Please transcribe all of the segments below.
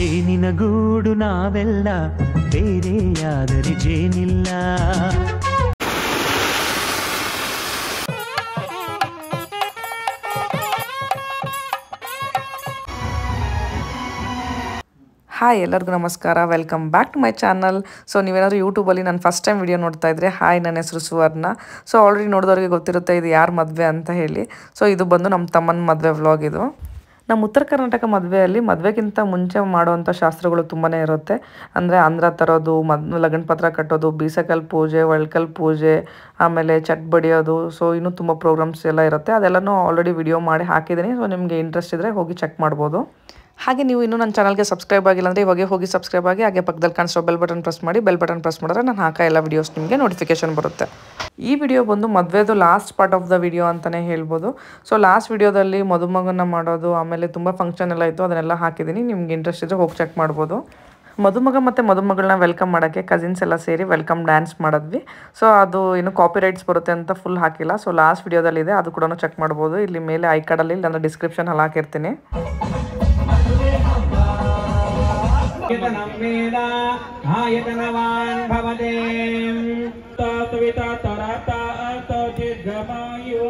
ಜೇನಿನ ಗೂಡು ನಾವೆಲ್ಲ ಬೇರೆಯಾದರೆ ಜೇನಿಲ್ಲ ಹಾಯ್ ಎಲ್ಲರಿಗೂ ನಮಸ್ಕಾರ welcome back to my channel so ನೀವೇನಾದ್ರು ಯೂಟ್ಯೂಬಲ್ಲಿ ನಾನು ಫಸ್ಟ್ ಟೈಮ್ ವಿಡಿಯೋ ನೋಡ್ತಾ ಇದ್ರೆ ಹಾಯ್ ನನ್ನ ಹೆಸರು ಸುವರ್ಣ ಸೊ ಆಲ್ರೆಡಿ ನೋಡಿದವ್ರಿಗೆ ಗೊತ್ತಿರುತ್ತೆ ಇದು ಯಾರ ಮದುವೆ ಅಂತ ಹೇಳಿ ಸೊ ಇದು ಬಂದು ನಮ್ಮ ತಮ್ಮನ ಮದುವೆ ವ್ಲಾಗ್ ಇದು ನಮ್ಮ ಉತ್ತರ ಕರ್ನಾಟಕ ಮದುವೆಯಲ್ಲಿ ಮದುವೆಗಿಂತ ಮುಂಚೆ ಮಾಡುವಂಥ ಶಾಸ್ತ್ರಗಳು ತುಂಬಾ ಇರುತ್ತೆ ಅಂದರೆ ಅಂದ್ರ ತರೋದು ಮದ್ ಲಗ್ನ ಪತ್ರ ಕಟ್ಟೋದು ಬೀಸಕಲ್ ಪೂಜೆ ಒಳ್ಕಲ್ ಪೂಜೆ ಆಮೇಲೆ ಚಟ್ ಬಡಿಯೋದು ಸೊ ಇನ್ನೂ ತುಂಬ ಪ್ರೋಗ್ರಾಮ್ಸ್ ಎಲ್ಲ ಇರುತ್ತೆ ಅದೆಲ್ಲನೂ ಆಲ್ರೆಡಿ ವಿಡಿಯೋ ಮಾಡಿ ಹಾಕಿದ್ದೀನಿ ಸೊ ನಿಮಗೆ ಇಂಟ್ರೆಸ್ಟ್ ಇದ್ದರೆ ಹೋಗಿ ಚೆಕ್ ಮಾಡ್ಬೋದು ಹಾಗೆ ನೀವು ಇನ್ನೂ ನನ್ನ ಚಾನಲ್ಗೆ ಸಬ್ಸ್ಕ್ರೈಬ್ ಆಗಿಲ್ಲ ಅಂದರೆ ಇವಾಗ ಹೋಗಿ ಸಬ್ಸ್ಕ್ರೈಬ್ ಆಗಿ ಹಾಗೆ ಪಕ್ಕದಲ್ಲಿ ಕಾಣಿಸೋ ಬೆಲ್ ಬಟನ್ ಪ್ರೆಸ್ ಮಾಡಿ ಬೆಲ್ ಬಟನ್ ಪ್ರೆಸ್ ಮಾಡಿದ್ರೆ ನಾನು ಹಾಕೋ ಎಲ್ಲ ವೀಡಿಯೋಸ್ ನಿಮಗೆ ನೋಟಿಫಿಕೇಶನ್ ಬರುತ್ತೆ ಈ ವಿಡಿಯೋ ಬಂದು ಮದುವೆದು last part of the video ಅಂತಲೇ ಹೇಳ್ಬೋದು ಸೊ ಲಾಸ್ಟ್ ವಿಡಿಯೋದಲ್ಲಿ ಮದುಮಗನ ಮಾಡೋದು ಆಮೇಲೆ ತುಂಬ ಫಂಕ್ಷನ್ ಎಲ್ಲ ಇತ್ತು ಅದನ್ನೆಲ್ಲ ಹಾಕಿದ್ದೀನಿ ನಿಮ್ಗೆ ಇಂಟ್ರೆಸ್ಟ್ ಇದ್ದರೆ ಹೋಗಿ ಚೆಕ್ ಮಾಡ್ಬೋದು ಮದುಮಗ ಮತ್ತು ಮದುಮಗಳನ್ನ ವೆಲ್ಕಮ್ ಮಾಡೋಕ್ಕೆ ಕಸಿನ್ಸ್ ಎಲ್ಲ ಸೇರಿ ವೆಲ್ಕಮ್ ಡ್ಯಾನ್ಸ್ ಮಾಡಿದ್ವಿ ಸೊ ಅದು ಏನು ಕಾಪಿ ರೈಟ್ಸ್ ಬರುತ್ತೆ ಅಂತ ಫುಲ್ ಹಾಕಿಲ್ಲ ಸೊ ಲಾಸ್ಟ್ ವಿಡಿಯೋದಲ್ಲಿ ಇದೆ ಅದು ಕೂಡ ಚೆಕ್ ಮಾಡ್ಬೋದು ಇಲ್ಲಿ ಮೇಲೆ ಐ ಕಾರ್ಡಲ್ಲಿ ಇಲ್ಲ ಅಂದರೆ ಡಿಸ್ಕ್ರಿಪ್ಷನಲ್ಲಿ ಹಾಕಿರ್ತೀನಿ यतनं वेद आयतनवान् भवते तत्विता तरता दीर्घमायु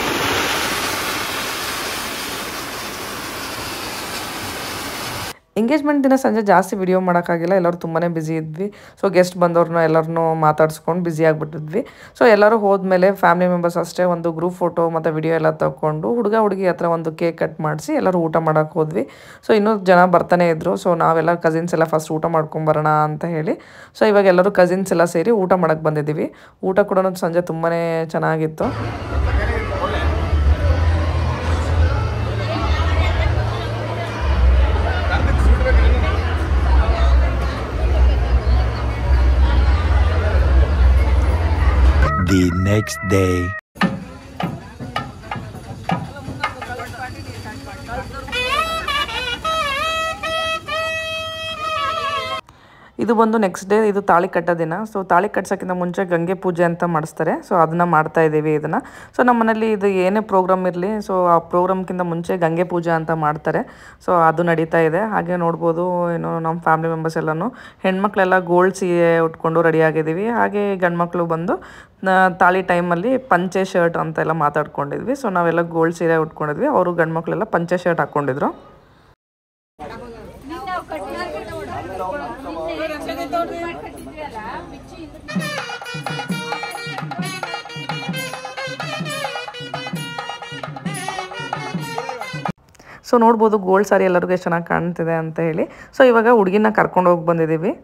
ಎಂಗೇಜ್ಮೆಂಟ್ ದಿನ ಸಂಜೆ ಜಾಸ್ತಿ ವಿಡಿಯೋ ಮಾಡೋಕ್ಕಾಗಿಲ್ಲ ಎಲ್ಲರೂ ತುಂಬಾ ಬ್ಯುಸಿ ಇದ್ವಿ ಸೊ ಗೆಸ್ಟ್ ಬಂದವ್ರನ್ನ ಎಲ್ಲರನ್ನೂ ಮಾತಾಡ್ಸ್ಕೊಂಡು ಬ್ಯುಸಿ ಆಗಿಬಿಟ್ಟಿದ್ವಿ ಸೊ ಎಲ್ಲರೂ ಹೋದ್ಮೇಲೆ ಫ್ಯಾಮಿಲಿ ಮೆಂಬರ್ಸ್ ಅಷ್ಟೇ ಒಂದು ಗ್ರೂಪ್ ಫೋಟೋ ಮತ್ತು ವಿಡಿಯೋ ಎಲ್ಲ ತಗೊಂಡು ಹುಡುಗ ಹುಡುಗಿ ಹತ್ರ ಒಂದು ಕೇಕ್ ಕಟ್ ಮಾಡಿಸಿ ಎಲ್ಲರೂ ಊಟ ಮಾಡೋಕೆ ಹೋದ್ವಿ ಸೊ ಇನ್ನೂ ಜನ ಬರ್ತಾನೆ ಇದ್ದರು ಸೊ ನಾವೆಲ್ಲ ಕಸಿನ್ಸ್ ಎಲ್ಲ ಫಸ್ಟ್ ಊಟ ಮಾಡ್ಕೊಂಬರೋಣ ಅಂತ ಹೇಳಿ ಸೊ ಇವಾಗ ಎಲ್ಲರೂ ಕಸಿನ್ಸ್ ಎಲ್ಲ ಸೇರಿ ಊಟ ಮಾಡೋಕ್ಕೆ ಬಂದಿದ್ದೀವಿ ಊಟ ಕೂಡ ಸಂಜೆ ತುಂಬಾ ಚೆನ್ನಾಗಿತ್ತು The next day. ಇದು ಬಂದು ನೆಕ್ಸ್ಟ್ ಡೇ ಇದು ತಾಳಿ ಕಟ್ಟೋ ದಿನ ಸೊ ತಾಳಿ ಕಟ್ಸೋಕ್ಕಿಂತ ಮುಂಚೆ ಗಂಗೆ ಪೂಜೆ ಅಂತ ಮಾಡಿಸ್ತಾರೆ ಸೊ ಅದನ್ನ ಮಾಡ್ತಾ ಇದ್ದೀವಿ ಇದನ್ನು ಸೊ ನಮ್ಮ ಮನೇಲಿ ಇದು ಏನೇ ಪ್ರೋಗ್ರಾಮ್ ಇರಲಿ ಸೊ ಆ ಪ್ರೋಗ್ರಾಮ್ಗಿಂತ ಮುಂಚೆ ಗಂಗೆ ಪೂಜೆ ಅಂತ ಮಾಡ್ತಾರೆ ಸೊ ಅದು ನಡೀತಾ ಇದೆ ಹಾಗೆ ನೋಡ್ಬೋದು ಏನು ನಮ್ಮ ಫ್ಯಾಮಿಲಿ ಮೆಂಬರ್ಸ್ ಎಲ್ಲನೂ ಹೆಣ್ಮಕ್ಳೆಲ್ಲ ಗೋಲ್ಡ್ ಸೀರೆ ಉಟ್ಕೊಂಡು ರೆಡಿ ಆಗಿದ್ದೀವಿ ಹಾಗೆ ಗಂಡ್ಮಕ್ಳು ಬಂದು ನ- ತಾಳಿ ಟೈಮಲ್ಲಿ ಪಂಚೆ ಶರ್ಟ್ ಅಂತೆಲ್ಲ ಮಾತಾಡ್ಕೊಂಡಿದ್ವಿ ಸೊ ನಾವೆಲ್ಲ ಗೋಲ್ಡ್ ಸೀರೆ ಉಟ್ಕೊಂಡಿದ್ವಿ ಅವರು ಗಂಡ್ಮಕ್ಳೆಲ್ಲ ಪಂಚೆ ಶರ್ಟ್ ಹಾಕ್ಕೊಂಡಿದ್ರು ಸೊ ನೋಡ್ಬೋದು ಗೋಲ್ಡ್ ಸಾರಿ ಎಲ್ಲರಿಗೂ ಎಷ್ಟು ಚೆನ್ನಾಗಿ ಕಾಣ್ತಿದೆ ಅಂತ ಹೇಳಿ ಸೊ ಇವಾಗ ಹುಡುಗಿನ ಕರ್ಕೊಂಡು ಹೋಗಿ ಬಂದಿದ್ದೀವಿ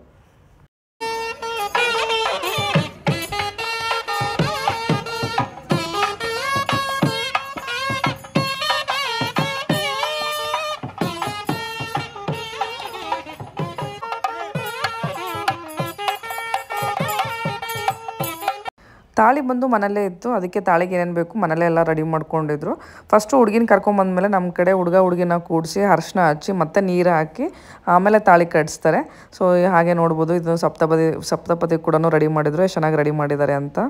ತಾಳಿ ಬಂದು ಮನೆಯಲ್ಲೇ ಇತ್ತು ಅದಕ್ಕೆ ತಾಳಿಗೆ ಏನೇನು ಬೇಕು ಮನೇಲೇ ಎಲ್ಲ ರೆಡಿ ಮಾಡ್ಕೊಂಡಿದ್ರು ಫಸ್ಟು ಹುಡುಗಿನ ಕರ್ಕೊಂಬಂದ್ಮೇಲೆ ನಮ್ಮ ಕಡೆ ಹುಡುಗ ಹುಡುಗಿನ ಕೂಡಿಸಿ ಅರ್ಶಿನ ಹಚ್ಚಿ ಮತ್ತೆ ನೀರು ಹಾಕಿ ಆಮೇಲೆ ತಾಳಿ ಕಟ್ಸ್ತಾರೆ ಸೊ ಹಾಗೆ ನೋಡ್ಬೋದು ಇದು ಸಪ್ತಪದಿ ಸಪ್ತಪದಿ ಕೂಡ ರೆಡಿ ಮಾಡಿದ್ರು ಎಷ್ಟು ಚೆನ್ನಾಗಿ ರೆಡಿ ಮಾಡಿದ್ದಾರೆ ಅಂತ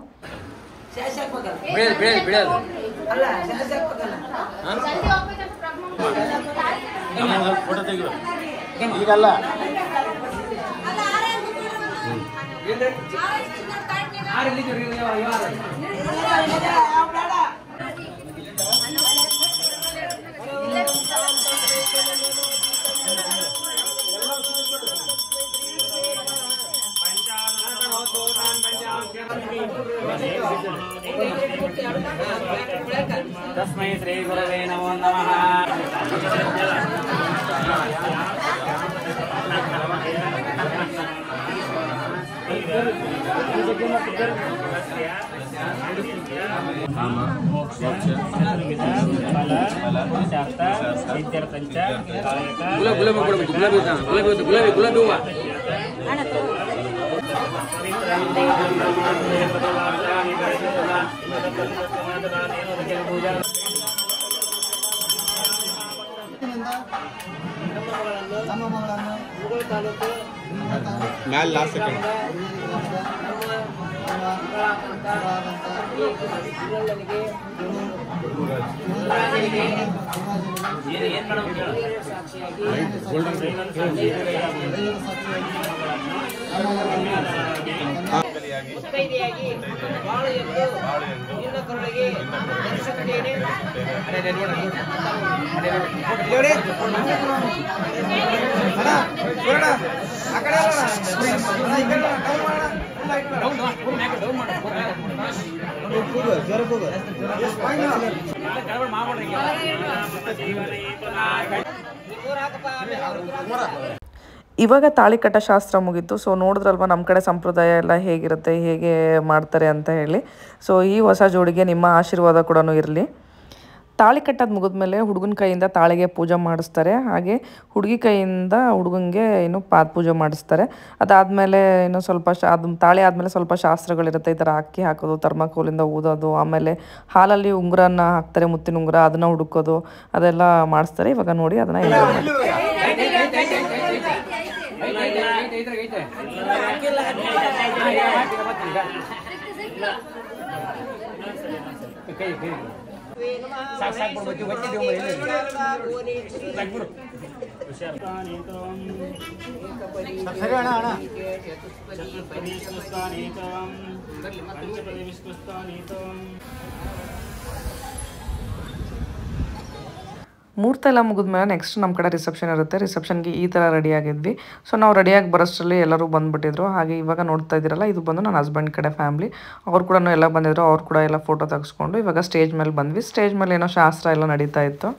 तस्मै श्रीगुरवे नमो नमः ಗುಲಾಬಿ ಗುಲಾಬಿ ಗುಲಾಬಿ ಗುಲಾಬಿ ಗುಲಾಬಿ ಹೂವ ಮ್ಯಾಲ ಲಾಸ್ಟ್ ಸೆಕೆಂಡ್ ಮುತ್ತೈದೆಯಾಗಿ ಬಾಳು ಎಂದು ನಿನ್ನ ಕರುಳಿಗೆ ಧರಿಸುತ್ತೇನೆ ಇವಾಗ ತಾಳಿಕಟ್ಟ ಶಾಸ್ತ್ರ ಮುಗೀತು ಸೊ ನೋಡಿದ್ರಲ್ವ ನಮ್ಮ ಕಡೆ ಸಂಪ್ರದಾಯ ಎಲ್ಲ ಹೇಗಿರುತ್ತೆ ಹೇಗೆ ಮಾಡ್ತಾರೆ ಅಂತ ಹೇಳಿ ಸೊ ಈ ಹೊಸ ಜೋಡಿಗೆ ನಿಮ್ಮ ಆಶೀರ್ವಾದ ಕೂಡ ಇರಲಿ ತಾಳಿ ಕಟ್ಟೋದು ಮುಗಿದ್ಮೇಲೆ ಹುಡುಗನ ಕೈಯಿಂದ ತಾಳಿಗೆ ಪೂಜೆ ಮಾಡಿಸ್ತಾರೆ ಹಾಗೆ ಹುಡುಗಿ ಕೈಯಿಂದ ಹುಡುಗನಿಗೆ ಏನು ಪಾದ ಪೂಜೆ ಮಾಡಿಸ್ತಾರೆ ಅದಾದಮೇಲೆ ಇನ್ನು ಸ್ವಲ್ಪ ಶಾ ಅದು ತಾಳಿ ಆದಮೇಲೆ ಸ್ವಲ್ಪ ಶಾಸ್ತ್ರಗಳಿರುತ್ತೆ ಈ ಥರ ಅಕ್ಕಿ ಹಾಕೋದು ಥರ್ಮಾಕೋಲಿಂದ ಊದೋದು ಆಮೇಲೆ ಹಾಲಲ್ಲಿ ಉಂಗುರನ ಹಾಕ್ತಾರೆ ಮುತ್ತಿನ ಉಂಗುರ ಅದನ್ನು ಹುಡುಕೋದು ಅದೆಲ್ಲ ಮಾಡಿಸ್ತಾರೆ ಇವಾಗ ನೋಡಿ ಅದನ್ನು ಎಂಜಾಯ್ ಮಾಡಿ ಸಾಕು ಸಾಕು ಬಿಡು, ಒತ್ತಿ ಒತ್ತಿ ದೇವ್ರು ಎಲ್ಲಿ? ಸಾಕು ಬಿಡು. ಮುಹೂರ್ತ ಎಲ್ಲ ಮುಗಿದ್ಮೇಲೆ ನೆಕ್ಸ್ಟ್ ನಮ್ಮ ಕಡೆ ರಿಸೆಪ್ಷನ್ ಇರುತ್ತೆ ರಿಸೆಪ್ಷನ್ಗೆ ಈ ಥರ ರೆಡಿ ಆಗಿದ್ವಿ ಸೊ ನಾವು ರೆಡಿಯಾಗಿ ಬರೋಷ್ಟರಲ್ಲಿ ಎಲ್ಲರೂ ಬಂದುಬಿಟ್ಟಿದ್ರು ಹಾಗೆ ಇವಾಗ ನೋಡ್ತಾ ಇದ್ದೀರಲ್ಲ ಇದು ಬಂದು ನನ್ನ ಹಸ್ಬೆಂಡ್ ಕಡೆ ಫ್ಯಾಮ್ಲಿ ಅವ್ರು ಕೂಡ ಎಲ್ಲ ಬಂದಿದ್ರು ಅವ್ರು ಕೂಡ ಎಲ್ಲ ಫೋಟೋ ತೆಗೆಸ್ಕೊಂಡು ಇವಾಗ ಸ್ಟೇಜ್ ಮೇಲೆ ಬಂದ್ವಿ ಸ್ಟೇಜ್ ಮೇಲೆ ಏನೋ ಶಾಸ್ತ್ರ ಎಲ್ಲ ನಡೀತಾ ಇತ್ತು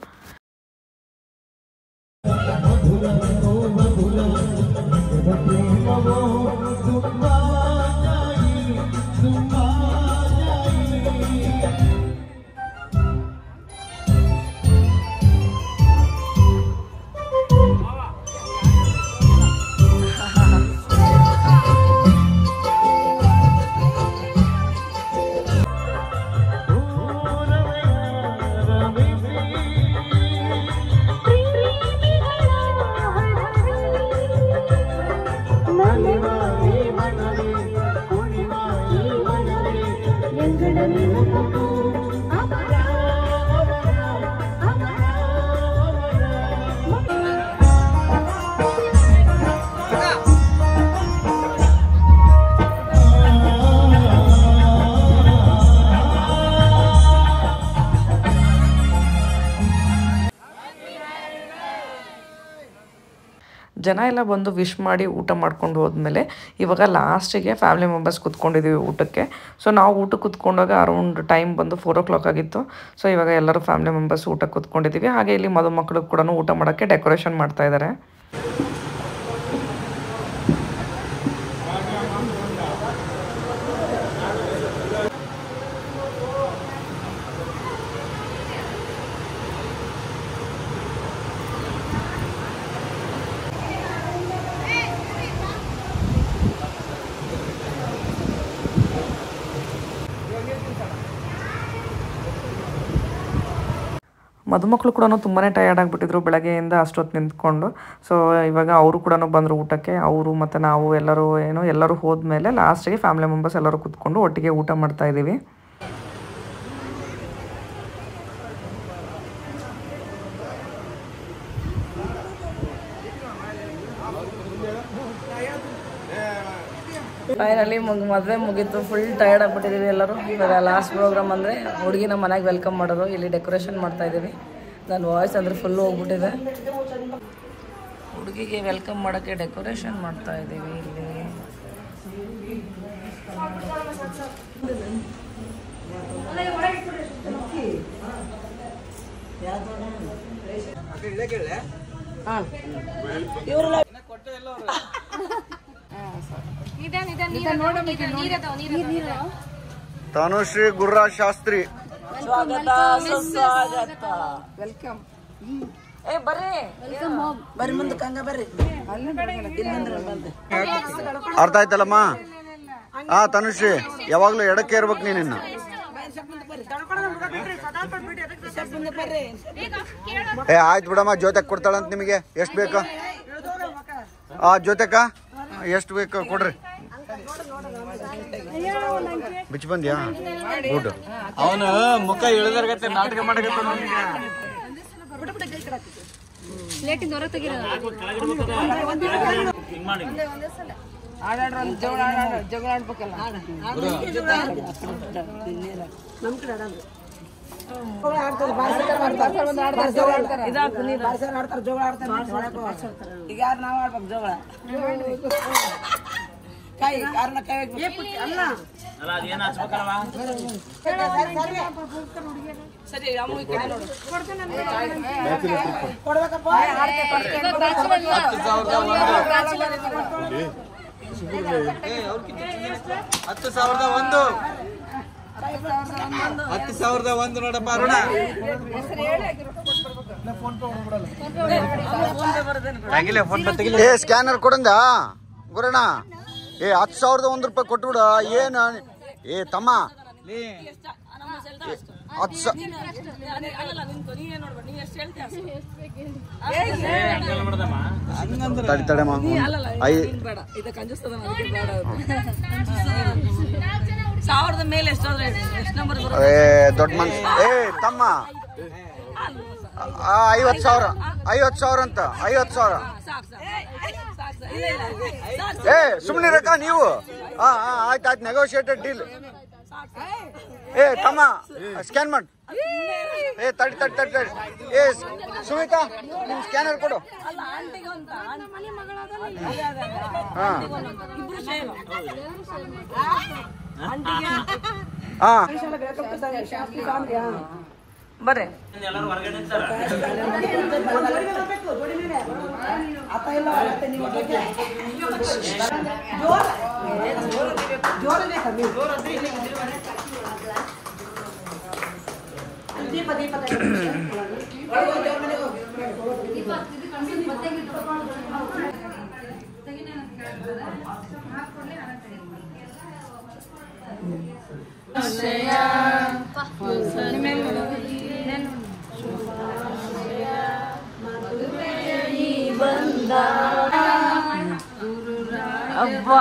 ಜನ ಎಲ್ಲ ಬಂದು ವಿಶ್ ಮಾಡಿ ಊಟ ಮಾಡ್ಕೊಂಡು ಹೋದ್ಮೇಲೆ ಇವಾಗ ಲಾಸ್ಟಿಗೆ ಫ್ಯಾಮಿಲಿ ಮೆಂಬರ್ಸ್ ಕುತ್ಕೊಂಡಿದ್ದೀವಿ ಊಟಕ್ಕೆ ಸೊ ನಾವು ಊಟಕ್ಕೆ ಕುತ್ಕೊಂಡಾಗ ಅರೌಂಡ್ ಟೈಮ್ ಬಂದು ಫೋರ್ ಓ ಕ್ಲಾಕ್ ಆಗಿತ್ತು ಸೊ ಇವಾಗ ಎಲ್ಲರೂ ಫ್ಯಾಮಿಲಿ ಮೆಂಬರ್ಸ್ ಊಟಕ್ಕೆ ಕುತ್ಕೊಂಡಿದ್ದೀವಿ ಹಾಗೆ ಇಲ್ಲಿ ಮದುಮಕ್ಕಳು ಕೂಡ ಊಟ ಮಾಡೋಕ್ಕೆ ಡೆಕೋರೇಷನ್ ಮಾಡ್ತಾ ಇದ್ದಾರೆ ಮದುಮಕ್ಕಳು ಕೂಡ ತುಂಬಾ ಟಯರ್ಡ್ ಆಗಿಬಿಟ್ಟಿದ್ರು ಬೆಳಗ್ಗೆಯಿಂದ ಅಷ್ಟೊತ್ತು ನಿಂತ್ಕೊಂಡು ಸೊ ಇವಾಗ ಅವರು ಕೂಡ ಬಂದರು ಊಟಕ್ಕೆ ಅವರು ಮತ್ತು ನಾವು ಎಲ್ಲರೂ ಏನು ಎಲ್ಲರೂ ಹೋದ್ಮೇಲೆ ಲಾಸ್ಟಿಗೆ ಫ್ಯಾಮಿಲಿ ಮೆಂಬರ್ಸ್ ಎಲ್ಲರೂ ಕುತ್ಕೊಂಡು ಒಟ್ಟಿಗೆ ಊಟ ಮಾಡ್ತಾ ಇದ್ದೀವಿ ಫೈನಲಿ ಮುಗ್ ಮದುವೆ ಮುಗೀತು ಫುಲ್ ಟಯರ್ಡ್ ಆಗ್ಬಿಟ್ಟಿದ್ದೀವಿ ಎಲ್ಲರೂ ಇವಾಗ ಲಾಸ್ಟ್ ಪ್ರೋಗ್ರಾಮ್ ಅಂದರೆ ಹುಡುಗಿನ ಮನೆಗೆ ವೆಲ್ಕಮ್ ಮಾಡೋದು ಇಲ್ಲಿ ಡೆಕೋರೇಷನ್ ಮಾಡ್ತಾ ಇದ್ದೀವಿ ನನ್ನ ವಾಯ್ಸ್ ಅಂದರೆ ಫುಲ್ ಹೋಗ್ಬಿಟ್ಟಿದೆ ಹುಡುಗಿಗೆ ವೆಲ್ಕಮ್ ಮಾಡೋಕ್ಕೆ ಡೆಕೋರೇಷನ್ ಮಾಡ್ತಾ ಇದ್ದೀವಿ ಇಲ್ಲಿ ತನುಶ್ರೀ ಗುರುರಾಜ್ ಶಾಸ್ತ್ರಿ ಸ್ವಾಗತ ಸುಸ್ವಾಗತ ವೆಲ್ಕಮ್ ಏ ಬರ್ರಿ ಬರ್ರಿ ಮುಂದಕ್ಕೆ ಹಂಗ ಬರ್ರಿ ಇಲ್ಲಿಂದ ಬಂದೆ ಅರ್ಥ ಆಯ್ತಲ್ಲಮ್ಮ ಹಾ ತನುಶ್ರೀ ಯಾವಾಗ್ಲೂ ಎಡಕ್ಕೆ ಇರ್ಬೇಕು ನೀನಿನ್ನ ಏ ಆಯ್ತು ಬಿಡಮ್ಮ ಜೊತೆಗೆ ಕೊಡ್ತಾಳಂತ ನಿಮಗೆ ಎಷ್ಟು ಬೇಕು ಆ ಜೊತೆಕ ಎಷ್ಟು ಬೇಕು ಕೊಡ್ರಿ ಬಿಚ್ಚ ಬಂದ್ಯಾ ಗುಡ್ ಅವನು ಮುಖ ಇಳಿದರ್ಗತ್ತೆ ನಾಟಕ ಮಾಡಕತ್ತ ಈಗ ಯಾರು ನಾವ್ ಆಡ್ಬೇಕು ಜೋಗಳ ಕೈ ಕಾರಣ ಕೈ ಅಲ್ಲ ಸರಿ ಅಮ್ಮ ಈ ಕಡೆ ನೋಡು. ಕೊಡ್ಬೇಕಪ್ಪ ಹತ್ತು ಸಾವಿರದ ಒಂದು ಹತ್ತು ಸಾವಿರದ ಒಂದು ನೋಡಪ್ಪ ಅರುಣ ತೆಗಿಲೆ ಫೋನ್ ಪೇ ತೆಗಿಲೆ ಏ ಸ್ಕ್ಯಾನರ್ ಕೊಡಂದ ಗುರಣ ಏ ಹತ್ತು ಸಾವಿರದ ಒಂದು ರೂಪಾಯಿ ಕೊಟ್ಬಿಡ ಏನು ಏ ತಮ್ಮ ಹತ್ತು ಸ ಅಲ್ಲಲ್ಲ ನಿಂತು ನೀನೇ ನೋಡ್ಬೇಡ ನೀ ಎಷ್ಟು ಹೇಳ್ತೀಯ ತಡಿ ತಡೆಮ್ಮ ಅಲ್ಲಲ್ಲ ಐ ನೀನ್ ಬೇಡ ಇದು ಕಂಜೂಸ್ತದ ಅದಕ್ಕೆ ಬೇಡ ಅದು. ಸಾವಿರದ ಮೇಲೆ ಎಷ್ಟಾದ್ರೆ ಎಷ್ಟು ನಂಬರ್ ಬರುತ್ತೆ ಏ ದೊಡ್ಡ ಮನ್ಸ್ ಏ ತಮ್ಮ ಆ, ಐವತ್ತು ಸಾವಿರ ಐವತ್ತು ಸಾವಿರ ಅಂತ ಐವತ್ತು ಸಾವಿರ ಸಾಕು ಸಾಕು ಸಾಕು ಸಾಕು ಇಲ್ಲ ಇಲ್ಲ ಸಾಕು ಏ ಸುಮ್ಮನೆ ರಕ್ಕ ನೀವು ಹಾ ಹಾ ಆಯ್ತು ಆಯ್ತು ನೆಗೋಷಿಯೇಟೆಡ್ ಡೀಲ್ ಏ ತಮ್ಮ ಸ್ಕ್ಯಾನ್ ಮಾಡಿ ಏ ತಡಿ ತಡಿ ತಡಿ ತಡಿ ಏ ಸುಮಿತಾ ನಿಮ್ ಸ್ಕ್ಯಾನರ್ ಕೊಡು ಅಲ್ಲ ಆಂಟಿಗೆ ಅಂತ ಹಾ ಇಬ್ರು ಸೇಮ್ ಹಾ ಬರ್ರಿ ಅಬ್ಬಾ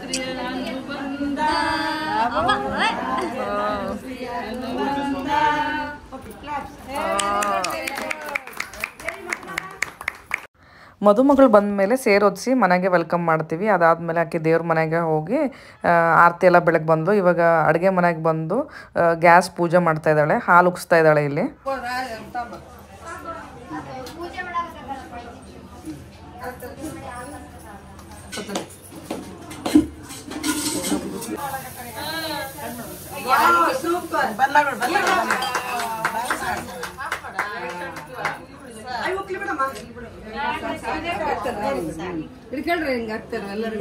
ಮದುಮಗಳು ಬಂದ ಮೇಲೆ ಸೇರೊದಿಸಿ ಮನೆಗೆ ವೆಲ್ಕಮ್ ಮಾಡ್ತೀವಿ ಅದಾದಮೇಲೆ ಆಕೆ ದೇವ್ರ ಮನೆಗೆ ಹೋಗಿ ಆ, ಆರತಿ ಎಲ್ಲ ಬೆಳಗ್ಗೆ ಬಂದು ಇವಾಗ ಅಡುಗೆ ಮನೆಗೆ ಬಂದು ಗ್ಯಾಸ್ ಪೂಜೆ ಮಾಡ್ತಾ ಇದ್ದಾಳೆ ಹಾಲು ಉಗಿಸ್ತಾ ಇದ್ದಾಳೆ ಇಲ್ಲಿ ಸೂಪರ್ ಬರ್ಲಾಬೇಡ ಬರ್ಲಾಬೇಡ ಹಿಡ್ಕೊಳ್ರಿ ಹಿಂಗ ಹಾಕ್ತಾರ ಎಲ್ಲರೂ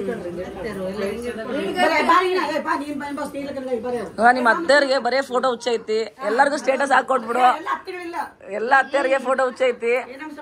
ನಿಮ್ಮ ಅತ್ತೆಯರಿಗೆ ಬರೇ ಫೋಟೋ ಹುಚ್ಚೈತಿ ಎಲ್ಲರಿಗೂ ಸ್ಟೇಟಸ್ ಹಾಕೊಟ್ಬಿಡು ಎಲ್ಲ ಅತ್ತೆಯರಿಗೆ ಫೋಟೋ ಹುಚ್ಚೈತಿ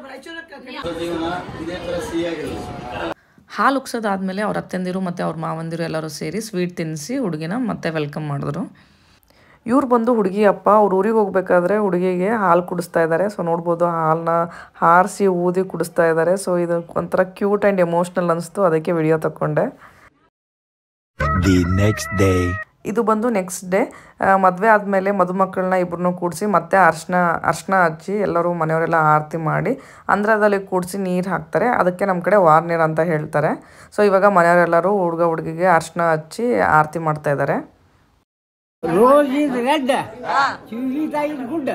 ಹಾಲು ಉಗ್ಸೋದಾದ್ಮೇಲೆ ಅವ್ರ ಅತ್ತೆಂದಿರು ಮತ್ತು ಅವ್ರ ಮಾವಂದಿರು ಎಲ್ಲರೂ ಸೇರಿ ಸ್ವೀಟ್ ತಿನ್ನಿಸಿ ಹುಡುಗಿನ ಮತ್ತೆ ವೆಲ್ಕಮ್ ಮಾಡಿದ್ರು ಇವ್ರು ಬಂದು ಹುಡುಗಿ ಅಪ್ಪ ಅವ್ರ ಊರಿಗೆ ಹೋಗ್ಬೇಕಾದ್ರೆ ಹುಡುಗಿಗೆ ಹಾಲು ಕುಡಿಸ್ತಾ ಇದ್ದಾರೆ ಸೊ ನೋಡ್ಬೋದು ಹಾಲನ್ನ ಹಾರಿಸಿ ಊದಿ ಕುಡಿಸ್ತಾ ಇದ್ದಾರೆ ಸೊ ಇದು ಒಂಥರ ಕ್ಯೂಟ್ ಆ್ಯಂಡ್ ಎಮೋಷ್ನಲ್ ಅನಿಸ್ತು ಅದಕ್ಕೆ ವಿಡಿಯೋ ತಗೊಂಡೆ The next day. ಇದು ಬಂದು ನೆಕ್ಸ್ಟ್ ಡೇ ಮದುವೆ ಆದಮೇಲೆ ಮದುಮಕ್ಕಳನ್ನ ಇಬ್ಬರನ್ನೂ ಕೂಡಿಸಿ ಮತ್ತೆ ಅರ್ಶಿನ ಅರ್ಶಿನ ಹಚ್ಚಿ ಎಲ್ಲರೂ ಮನೆಯವರೆಲ್ಲ ಆರತಿ ಮಾಡಿ ಅಂದ್ರದಲ್ಲಿ ಕೂಡಿಸಿ ನೀರು ಹಾಕ್ತಾರೆ ಅದಕ್ಕೆ ನಮ್ಮ ಕಡೆ ವಾರ್ ನೀರು ಅಂತ ಹೇಳ್ತಾರೆ ಸೊ ಇವಾಗ ಮನೆಯವರೆಲ್ಲರೂ ಹುಡುಗ ಹುಡುಗಿಗೆ ಅರ್ಶಿನ ಹಚ್ಚಿ ಆರತಿ ಮಾಡ್ತಾ ಇದ್ದಾರೆ ರೋಸ್ ಇಸ್ ರೆಡ್ ಚೂಲಿಟ ಇಸ್ ಗುಡ್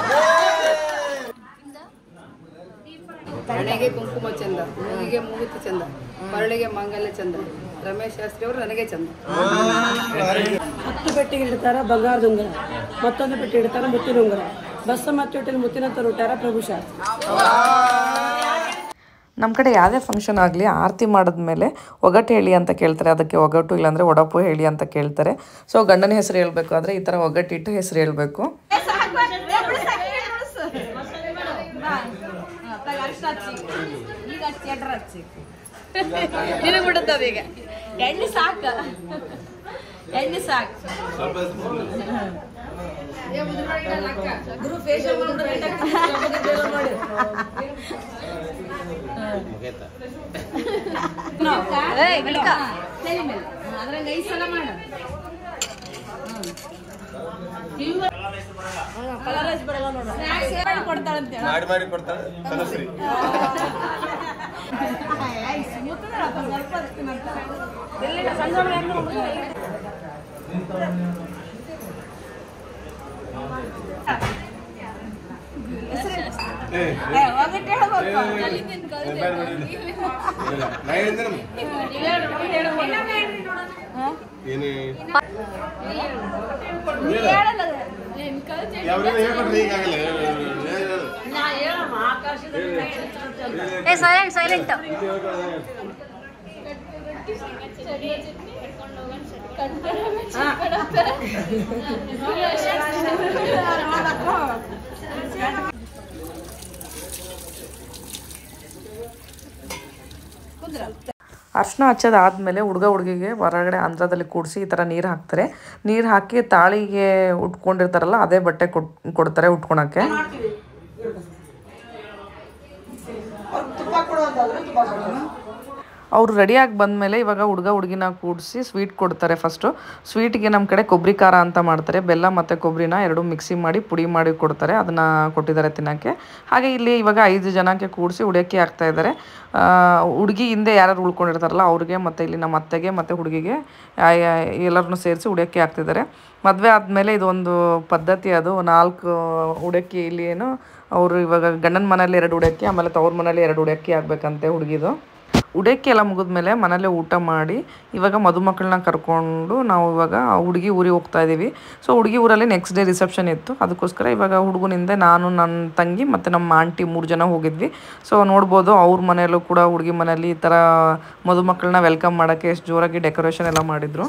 ಹಣೆಗೆ ಕುಂಕುಮ ಚಂದ ಮೂಗಿಗೆ ಮೂಗುತಿ ಚಂದ ಮರಳಿಗೆ ಮಾಂಗಲ್ಯ ಚಂದ ರಮೇಶ್ ಶಾಸ್ತ್ರಿ ಅವರು ನನಗೆ ಚಂದ ಹತ್ತು ಪೆಟ್ಟಿಗೆ ಇಡ್ತಾರ ಬಂಗಾರದ ಉಂಗುರ ಮತ್ತೊಂದು ಪೆಟ್ಟಿ ಇಡ್ತಾರ ಮುತ್ತಿನ ಉಂಗುರ ಬಸ್ಸ ಮತ್ತು ಇಟ್ಟಿನ ಮುತ್ತಿನ ತರುಟ್ಟಾರ ಪ್ರಭು ಶಾಸ್ತ್ರಿ ನಮ್ಮ ಕಡೆ ಯಾವುದೇ ಫಂಕ್ಷನ್ ಆಗಲಿ ಆರತಿ ಮಾಡಿದ್ಮೇಲೆ ಒಗಟು ಹೇಳಿ ಅಂತ ಕೇಳ್ತಾರೆ ಅದಕ್ಕೆ ಒಗಟು ಇಲ್ಲಾಂದರೆ ಒಡಪು ಹೇಳಿ ಅಂತ ಕೇಳ್ತಾರೆ ಸೊ ಗಂಡನ ಹೆಸರು ಹೇಳಬೇಕು ಅಂದರೆ ಈ ಥರ ಒಗಟ್ಟಿಟ್ಟು ಹೆಸರು ಹೇಳಬೇಕು ನಿನಗೆ ಬಿಡುತ್ತದ ಈಗ ಎಣ್ಣೆ ಸಾಕ ಎಣ್ಣೆ ಸಾಕು ಗುರು ಫೇಶಿಯಲ್ ಮಾಡಿ ಅದ್ರಂಗ ಐದು ಸಲ ಮಾಡು ಮಾಡಿ ಮಾಡಿ ಕೊಡ್ತಾಳೆ ಕನಸ್ರಿ ಏನೇ ಯಾವ್ದು ಹೇಳ್ಕೊಡ್ರಿ ಈಗಾಗಲೇ ಸೈಲೆಂಟ್ ಸೈಲೆಂಟ್ ಅರ್ಶಿನ ಹಚ್ಚೋದಾದ್ಮೇಲೆ ಹುಡುಗ ಹುಡುಗಿಗೆ ಹೊರಗಡೆ ಅಂದ್ರದಲ್ಲಿ ಕೂಡಿಸಿ ಈ ಥರ ನೀರು ಹಾಕ್ತಾರೆ ನೀರು ಹಾಕಿ ತಾಳಿಗೆ ಉಟ್ಕೊಂಡಿರ್ತಾರಲ್ಲ ಅದೇ ಬಟ್ಟೆ ಕೊಟ್ ಕೊಡ್ತಾರೆ ಉಟ್ಕೊಳಕ್ಕೆ ಅವರು ರೆಡಿಯಾಗಿ ಬಂದಮೇಲೆ ಇವಾಗ ಹುಡುಗ ಹುಡುಗಿನ ಕೂಡಿಸಿ ಸ್ವೀಟ್ ಕೊಡ್ತಾರೆ ಫಸ್ಟು ಸ್ವೀಟಿಗೆ ನಮ್ಮ ಕಡೆ ಕೊಬ್ಬರಿ ಖಾರ ಅಂತ ಮಾಡ್ತಾರೆ ಬೆಲ್ಲ ಮತ್ತು ಕೊಬ್ಬರಿನ ಎರಡು ಮಿಕ್ಸಿ ಮಾಡಿ ಪುಡಿ ಮಾಡಿ ಕೊಡ್ತಾರೆ ಅದನ್ನು ಕೊಟ್ಟಿದ್ದಾರೆ ತಿನ್ನೋಕ್ಕೆ ಹಾಗೆ ಇಲ್ಲಿ ಇವಾಗ ಐದು ಜನಕ್ಕೆ ಕೂಡಿಸಿ ಉಡಿಯಕ್ಕೆ ಹಾಕ್ತಾ ಇದ್ದಾರೆ ಹುಡುಗಿ ಹಿಂದೆ ಯಾರು ಉಳ್ಕೊಂಡಿರ್ತಾರಲ್ಲ ಅವ್ರಿಗೆ ಮತ್ತು ಇಲ್ಲಿ ನಮ್ಮ ಅತ್ತೆಗೆ ಮತ್ತು ಹುಡುಗಿಗೆ ಎಲ್ಲರನ್ನೂ ಸೇರಿಸಿ ಉಡಿಯಕ್ಕೆ ಹಾಕ್ತಿದ್ದಾರೆ ಮದುವೆ ಆದಮೇಲೆ ಇದೊಂದು ಪದ್ಧತಿ ಅದು ನಾಲ್ಕು ಉಡಕ್ಕಿ ಇಲ್ಲಿ ಏನು ಅವರು ಇವಾಗ ಗಂಡನ ಮನೇಲಿ ಎರಡು ಉಡಕ್ಕಿ ಆಮೇಲೆ ತವ್ರ ಮನೇಲಿ ಎರಡು ಉಡಕ್ಕಿ ಆಗ್ಬೇಕಂತೆ ಹುಡುಗಿದು ಉಡಕ್ಕಿ ಎಲ್ಲ ಮುಗಿದ್ಮೇಲೆ ಮನೇಲೆ ಊಟ ಮಾಡಿ ಇವಾಗ ಮದುಮಕ್ಕಳನ್ನ ಕರ್ಕೊಂಡು ನಾವು ಇವಾಗ ಹುಡುಗಿ ಊರಿಗೆ ಹೋಗ್ತಾ ಇದ್ದೀವಿ ಸೊ ಹುಡುಗಿ ಊರಲ್ಲಿ ನೆಕ್ಸ್ಟ್ ಡೇ ರಿಸೆಪ್ಷನ್ ಇತ್ತು ಅದಕ್ಕೋಸ್ಕರ ಇವಾಗ ಹುಡುಗನಿಂದ ನಾನು ನನ್ನ ತಂಗಿ ಮತ್ತು ನಮ್ಮ ಆಂಟಿ ಮೂರು ಜನ ಹೋಗಿದ್ವಿ ಸೊ ನೋಡ್ಬೋದು ಅವ್ರ ಮನೆಯಲ್ಲೂ ಕೂಡ ಹುಡುಗಿ ಮನೆಯಲ್ಲಿ ಈ ಥರ ಮದುಮಕ್ಕಳನ್ನ ವೆಲ್ಕಮ್ ಮಾಡೋಕ್ಕೆ ಎಷ್ಟು ಜೋರಾಗಿ ಡೆಕೋರೇಷನ್ ಎಲ್ಲ ಮಾಡಿದ್ರು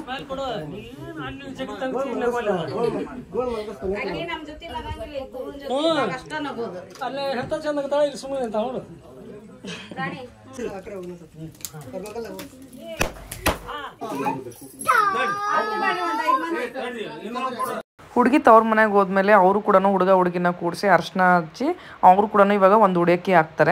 ಅಲ್ಲೇ ಎಂತ ಚಂದ ಆಗ್ತಾಳ ಇಲ್ಲಿ ಸುಮ್ಮನೆ ಅಂತ ಅವಳು ಹುಡುಗಿ ತವ್ರ ಮನೆಗೆ ಹೋದ್ಮೇಲೆ ಅವರು ಕೂಡ ಹುಡುಗ ಹುಡುಗಿನ ಕೂಡಿಸಿ ಅರ್ಶಿನ ಹಚ್ಚಿ ಅವರು ಕೂಡ ಇವಾಗ ಒಂದು ಉಡಕ್ಕಿ ಹಾಕ್ತಾರೆ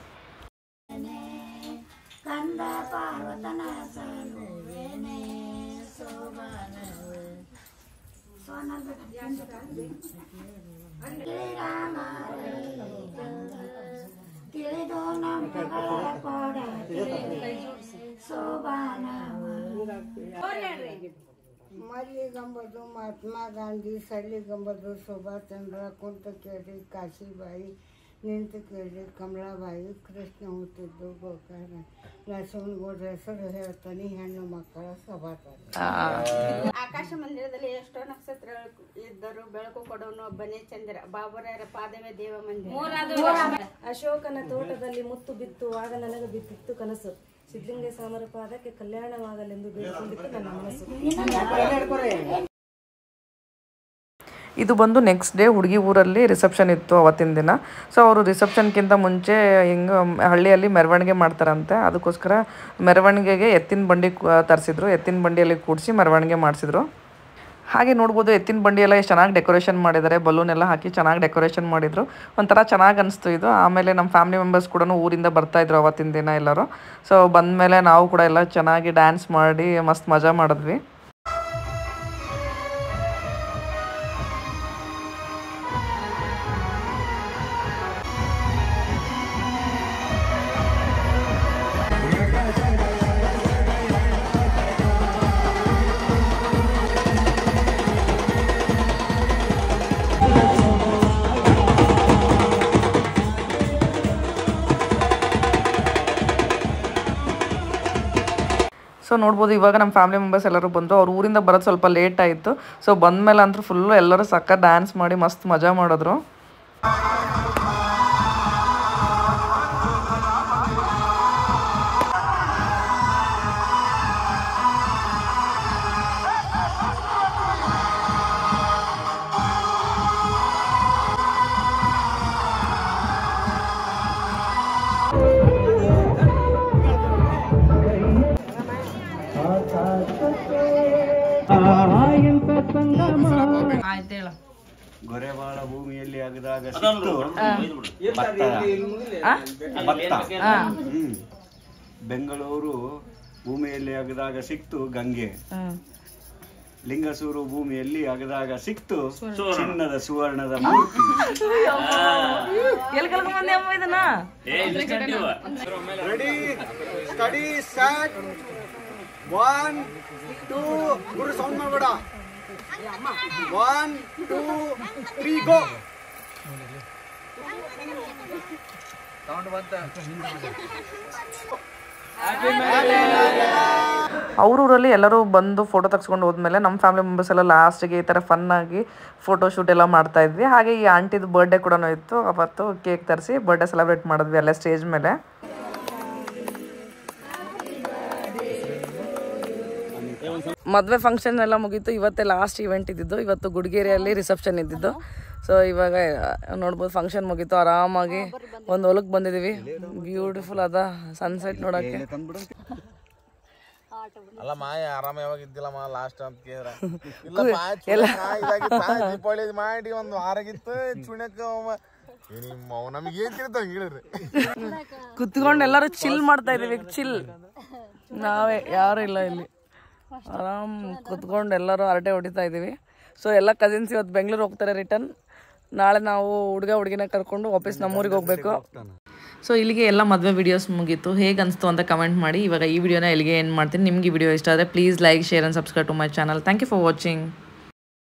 ಮಲ್ಲಿಗಂಬುದು ಮಹಾತ್ಮ ಗಾಂಧಿ ಸಳ್ಳಿಗಂಬುದು ಸುಭಾಷ್ ಚಂದ್ರ ಕುಂತ ಕೇಳಿ ಕಾಶಿಬಾಯಿ ನಿಂತು ಕೇಳಿ ಕಮಲಾಬಾಯಿ ಕೃಷ್ಣ ಹುಟ್ಟಿದ್ದು ಗೋಕಾರ ನರಸಿಂಹಗೌಡ್ರ ಹೆಸರು ಹೇಳ್ತಾನೆ ಹೆಣ್ಣು ಮಕ್ಕಳ ಸಭಾತಾರೆ ಆಕಾಶ ಮಂದಿರದಲ್ಲಿ ಎಷ್ಟೋ ನಕ್ಷತ್ರ ಇದ್ದರು ಬೆಳಕು ಕೊಡೋನು ಒಬ್ಬನೇ ಚಂದ್ರ ಬಾಬುರಾಯರ ಪಾದವೇ ದೇವ ಮಂದಿರ ಅಶೋಕನ ತೋಟದಲ್ಲಿ ಮುತ್ತು ಬಿತ್ತು ಆಗ ನನಗೆ ಬಿತ್ತಿತ್ತು ಕನಸು ಸಿದ್ಧಲಿಂಗ ಸಾಮರ ಪಾದಕ್ಕೆ ಕಲ್ಯಾಣವಾಗಲೆಂದು ಬೇಡಿಕೊಂಡಿತ್ತು ನನ್ನ ಮನಸ್ಸು ಇದು ಬಂದು ನೆಕ್ಸ್ಟ್ ಡೇ ಹುಡುಗಿ ಊರಲ್ಲಿ ರಿಸೆಪ್ಷನ್ ಇತ್ತು ಅವತ್ತಿನ ದಿನ ಸೊ ಅವರು ರಿಸೆಪ್ಷನ್ಗಿಂತ ಮುಂಚೆ ಹಿಂಗೆ ಹಳ್ಳಿಯಲ್ಲಿ ಮೆರವಣಿಗೆ ಮಾಡ್ತಾರಂತೆ ಅದಕ್ಕೋಸ್ಕರ ಮೆರವಣಿಗೆಗೆ ಎತ್ತಿನ ಬಂಡಿ ತರಿಸಿದ್ರು ಎತ್ತಿನ ಬಂಡಿಯಲ್ಲಿ ಕೂಡಿಸಿ ಮೆರವಣಿಗೆ ಮಾಡಿಸಿದ್ರು ಹಾಗೆ ನೋಡ್ಬೋದು ಎತ್ತಿನ ಬಂಡಿ ಎಲ್ಲ ಎಷ್ಟು ಚೆನ್ನಾಗಿ ಡೆಕೋರೇಷನ್ ಮಾಡಿದ್ದಾರೆ ಬಲೂನ್ ಎಲ್ಲ ಹಾಕಿ ಚೆನ್ನಾಗಿ ಡೆಕೋರೇಷನ್ ಮಾಡಿದ್ರು ಒಂಥರ ಚೆನ್ನಾಗಿ ಅನಿಸ್ತು ಇದು ಆಮೇಲೆ ನಮ್ಮ ಫ್ಯಾಮಿಲಿ ಮೆಂಬರ್ಸ್ ಕೂಡ ಊರಿಂದ ಬರ್ತಾಯಿದ್ರು ಅವತ್ತಿನ ದಿನ ಎಲ್ಲರೂ ಸೊ ಬಂದಮೇಲೆ ನಾವು ಕೂಡ ಎಲ್ಲ ಚೆನ್ನಾಗಿ ಡ್ಯಾನ್ಸ್ ಮಾಡಿ ಮಸ್ತ್ ಮಜಾ ಮಾಡಿದ್ವಿ ಸೊ ನೋಡ್ಬೋದು ಇವಾಗ ನಮ್ಮ ಫ್ಯಾಮಿಲಿ ಮೆಂಬರ್ಸ್ ಎಲ್ಲರೂ ಬಂದರು ಅವ್ರ ಊರಿಂದ ಬರೋದು ಸ್ವಲ್ಪ ಲೇಟ್ ಆಯಿತು ಸೊ ಬಂದಮೇಲೆ ಅಂತೂ ಫುಲ್ಲು ಎಲ್ಲರೂ ಸಕ್ಕ ಡ್ಯಾನ್ಸ್ ಮಾಡಿ ಮಸ್ತ್ ಮಜಾ ಮಾಡಿದ್ರು ಆಯ್ತು ಹೇಳು ಗೊರೆಬಾಳ ಭೂಮಿಯಲ್ಲಿ ಅಗದಾಗ ಸಿಕ್ತು ಭತ್ತ ಭತ್ತ ಹ್ಮ್ ಬೆಂಗಳೂರು ಭೂಮಿಯಲ್ಲಿ ಅಗದಾಗ ಸಿಕ್ತು ಗಂಗೆ ಲಿಂಗಸೂರು ಭೂಮಿಯಲ್ಲಿ ಅಗದಾಗ ಸಿಕ್ತು ಚಿನ್ನದ ಸುವರ್ಣದ ಮೂರ್ತಿ ಎಲ್ಲಿ ಕಲ್ಕೊಂಡ್ ಅಮ್ಮ ಇದನ್ನ ready study start one two ಗುರು ಸೌಂಡ್ ಮಾಡಬೇಡ ಒನ್ ಟೂ ತ್ರೀ ಗೋ ಅವ್ರ ಊರಲ್ಲಿ ಎಲ್ಲರೂ ಬಂದು ಫೋಟೋ ತೆಗೆಸ್ಕೊಂಡು ಹೋದ್ಮೇಲೆ ನಮ್ಮ ಫ್ಯಾಮಿಲಿ ಮೆಂಬರ್ಸ್ ಎಲ್ಲ ಲಾಸ್ಟಿಗೆ ಈ ಥರ ಫನ್ ಆಗಿ ಫೋಟೋ ಶೂಟ್ ಎಲ್ಲ ಮಾಡ್ತಾ ಇದ್ವಿ ಹಾಗೆ ಈ ಆಂಟಿದು ಬರ್ಡೇ ಕೂಡ ಇತ್ತು ಅವತ್ತು ಕೇಕ್ ತರಿಸಿ ಬರ್ಡೇ ಸೆಲೆಬ್ರೇಟ್ ಮಾಡಿದ್ವಿ ಅಲ್ಲೇ ಸ್ಟೇಜ್ ಮೇಲೆ ಮದುವೆ ಫಂಕ್ಷನ್ ಎಲ್ಲ ಮುಗೀತು ಇವತ್ತೇ ಲಾಸ್ಟ್ ಇವೆಂಟ್ ಇದ್ದಿದ್ದು ಇವತ್ತು ಗುಡ್ಗೇರಿಯಲ್ಲಿ ರಿಸೆಪ್ಷನ್ ಇದ್ದಿದ್ದು ಸೊ ಇವಾಗ ನೋಡ್ಬೋದು ಫಂಕ್ಷನ್ ಮುಗೀತು ಆರಾಮಾಗಿ ಒಂದು ಹೊಲಕ್ಕೆ ಬಂದಿದ್ದೀವಿ ಬ್ಯೂಟಿಫುಲ್ ಅದ ಸನ್ಸೆಟ್ ನೋಡೋಕ್ಕೆ ಅಲ್ಲ ಮಾಯ ಆರಾಮ ಯಾವಾಗ ಇದ್ದಿಲ್ಲಮ್ಮ ಲಾಸ್ಟ್ ಅಂತ ಕೇಳಿದ್ರ ಇಲ್ಲಪ್ಪ ಇದಾಗಿತ್ತ ದೀಪಾವಳಿ ಮಾಡಿ ಒಂದು ವಾರಾಗಿತ್ತು ಚುಣ್ಯಕ್ಕ ನಿಮ್ಮ ನಮಗೆ ಏನ್ ತಿಳಿತಾವ ಹೇಳಿದ್ರಿ ಕುತ್ಕೊಂಡು ಎಲ್ಲರೂ ಚಿಲ್ ಮಾಡ್ತಾ ಇದೀವಿ ಚಿಲ್ ನಾವೇ ಯಾರು ಇಲ್ಲ ಇಲ್ಲಿ ಆರಾಮ್ ಕುತ್ಕೊಂಡು ಎಲ್ಲರೂ ಹರಟೆ ಹೊಡಿತಾ ಇದ್ದೀವಿ ಸೊ ಎಲ್ಲ ಕಸಿನ್ಸ್ ಇವತ್ತು ಬೆಂಗಳೂರು ಹೋಗ್ತಾರೆ ರಿಟರ್ನ್ ನಾಳೆ ನಾವು ಹುಡುಗ ಹುಡುಗಿನ ಕರ್ಕೊಂಡು ವಾಪಸ್ ನಮ್ಮೂರಿಗೆ ಹೋಗ್ಬೇಕು ಸೊ ಇಲ್ಲಿಗೆ ಎಲ್ಲ ಮದುವೆ ವಿಡಿಯೋಸ್ ಮುಗೀತು ಹೇಗೆ ಅನಿಸ್ತು ಅಂತ ಕಮೆಂಟ್ ಮಾಡಿ ಇವಾಗ ಈ ವಿಡಿಯೋನ ಇಲ್ಲಿಗೆ ಏನು ಮಾಡ್ತೀನಿ ನಿಮ್ಗೆ ಈ ವಿಡಿಯೋ ಇಷ್ಟ ಆದರೆ please like share and subscribe to my channel thank you for watching